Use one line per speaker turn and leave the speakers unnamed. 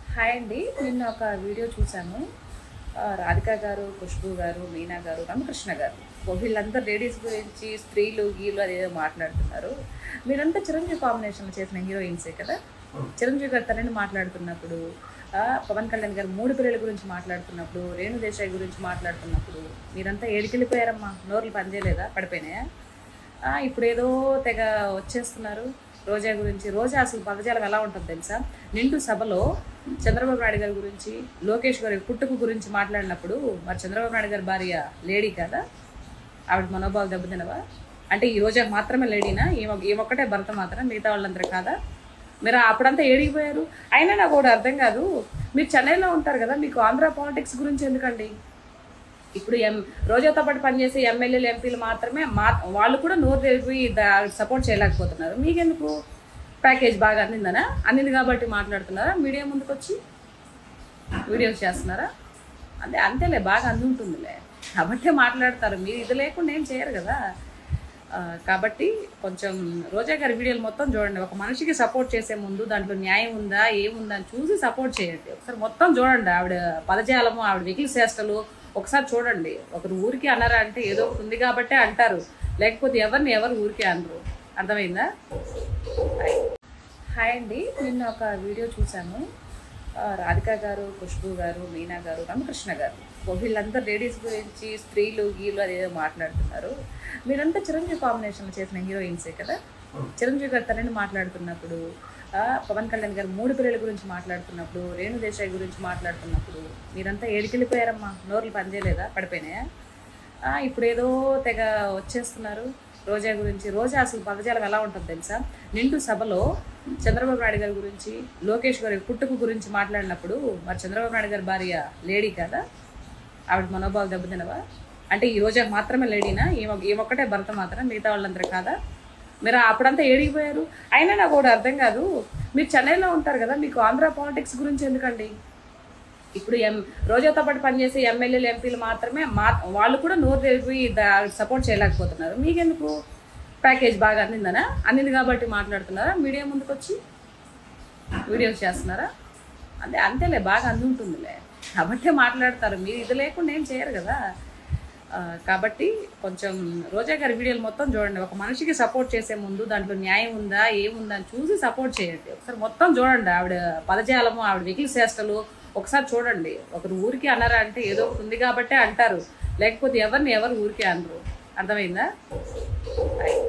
hi అండి నిన్న ఒక వీడియో చూశాను ఆ, రాధిక గారు ఖుష్బు గారు మీనా గారు రామకృష్ణ గారు ఓ వీళ్ళంతా లేడీస్ గురించి స్త్రీలు గీలు అదేదో మాట్లాడుతున్నారు మీరంతా చిరంజీవి కాంబినేషన్లో చేసిన హీరోయిన్సే కదా చిరంజీవి గారు తనని మాట్లాడుతున్నప్పుడు ఆ, పవన్ కళ్యాణ్ గారు మూడు పిల్లల గురించి మాట్లాడుతున్నప్పుడు రేణు దేశాయ్ గురించి మాట్లాడుతున్నప్పుడు మీరంతా ఏడికెళ్ళిపోయారమ్మా నోర్లు పనిచేయలేదా పడిపోయినాయా ఆ, ఇప్పుడు ఏదో తెగ వచ్చేస్తున్నారు రోజా గురించి రోజా అసలు పదజాలం ఎలా ఉంటుంది తెలుసా నిండు సభలో చంద్రబాబు నాయుడు గారి గురించి లోకేష్ గారి పుట్టుకు గురించి మాట్లాడినప్పుడు మరి చంద్రబాబు నాయుడు గారి భార్య లేడీ కదా ఆవిడ మనోభావాలు దెబ్బతినవా అంటే ఈ రోజా మాత్రమే లేడీనా ఈమె ఈమొక్కటే భర్త మాత్రం మిగతా వాళ్ళందరూ కాదా మీరు అప్పుడంతా ఏడిగిపోయారు అయినా నాకు ఒకటి అర్థం కాదు మీరు చెన్నైలో ఉంటారు కదా మీకు ఆంధ్ర పాలిటిక్స్ గురించి ఎందుకండి ఇప్పుడు ఎం రోజాతో పాటు పనిచేసే ఎమ్మెల్యేలు ఎంపీలు మాత్రమే మా వాళ్ళు కూడా నోరు తెరిపి సపోర్ట్ చేయలేకపోతున్నారు మీకెందుకు ప్యాకేజ్ బాగా అందిందనా అందింది కాబట్టి మాట్లాడుతున్నారా మీడియా ముందుకు వచ్చి వీడియోస్ చేస్తున్నారా అంతే అంతేలే బాగా అందుంటుందిలే కాబట్టే మాట్లాడతారు మీరు ఇది లేకుండా ఏం చేయరు కదా ఆ, కాబట్టి కొంచెం రోజా గారి వీడియోలు మొత్తం చూడండి ఒక మనిషికి సపోర్ట్ చేసే ముందు దాంట్లో న్యాయం ఉందా ఏముందా అని చూసి సపోర్ట్ చేయండి ఒకసారి మొత్తం చూడండి ఆవిడ పదజాలము ఆవిడ వెకిలి చేష్టలు ఒకసారి చూడండి ఒకరు ఊరికి అన్నారా అంటే ఏదో ఒకటి ఉంది కాబట్టే అంటారు లేకపోతే ఎవరిని ఎవరు ఊరికే అనరు అర్థమైందా హాయ్ హాయ్ అండి నిన్న ఒక వీడియో చూశాను ఆ, రాధిక గారు ఖుష్బు గారు మీనా గారు రామకృష్ణ గారు ఓ వీళ్ళంతా లేడీస్ గురించి స్త్రీలు గీలు అదేదో మాట్లాడుతున్నారు మీరంతా చిరంజీవి కాంబినేషన్లో చేసిన హీరోయిన్సే కదా చిరంజీవి గారు తనని మాట్లాడుతున్నప్పుడు ఆ, పవన్ కళ్యాణ్ గారు మూడు పిల్లల గురించి మాట్లాడుతున్నప్పుడు రేణు దేశాయ్ గురించి మాట్లాడుతున్నప్పుడు మీరంతా ఏడికెళ్ళిపోయారమ్మా నోర్లు పనిచేయలేదా పడిపోయినాయా ఆ, ఇప్పుడు ఏదో తెగ వచ్చేస్తున్నారు రోజా గురించి రోజా అసలు పదజాలం ఎలా ఉంటుంది తెలుసా నిండు సభలో చంద్రబాబు నాయుడు గారి గురించి లోకేష్ గారి పుట్టుకు గురించి మాట్లాడినప్పుడు మరి చంద్రబాబు నాయుడు గారి భార్య లేడీ కదా ఆవిడ మనోభావాలు దెబ్బతినవా అంటే ఈ రోజా మాత్రమే లేడీనా ఈమె ఈమొక్కటే భర్త మాత్రం మిగతా వాళ్ళందరూ కాదా మీరు అప్పుడంతా ఏడిగిపోయారు అయినా నాకు ఒకటి అర్థం కాదు మీరు చెన్నైలో ఉంటారు కదా మీకు ఆంధ్ర పాలిటిక్స్ గురించి ఎందుకండి ఇప్పుడు ఎం రోజాతో పాటు పనిచేసే ఎమ్మెల్యేలు ఎంపీలు మాత్రమే మా వాళ్ళు కూడా నోరు తెరిపి సపోర్ట్ చేయలేకపోతున్నారు మీకెందుకు ప్యాకేజ్ బాగా అందిందనా అందింది కాబట్టి మాట్లాడుతున్నారా మీడియా ముందుకు వచ్చి వీడియోస్ చేస్తున్నారా అంతే అంతేలే బాగా అందుంటుందిలే కాబట్టే మాట్లాడతారు మీరు ఇది లేకుండా ఏం చేయరు కదా ఆ, కాబట్టి కొంచెం రోజా గారి వీడియోలు మొత్తం చూడండి ఒక మనిషికి సపోర్ట్ చేసే ముందు దాంట్లో న్యాయం ఉందా ఏముందా అని చూసి సపోర్ట్ చేయండి ఒకసారి మొత్తం చూడండి ఆవిడ పదజాలము ఆవిడ వెకిలి చేష్టలు ఒకసారి చూడండి ఒకరు ఊరికి అన్నారా అంటే ఏదో ఒకటి ఉంది కాబట్టే అంటారు లేకపోతే ఎవరిని ఎవరు ఊరికే అనరు అర్థమైందా హాయ్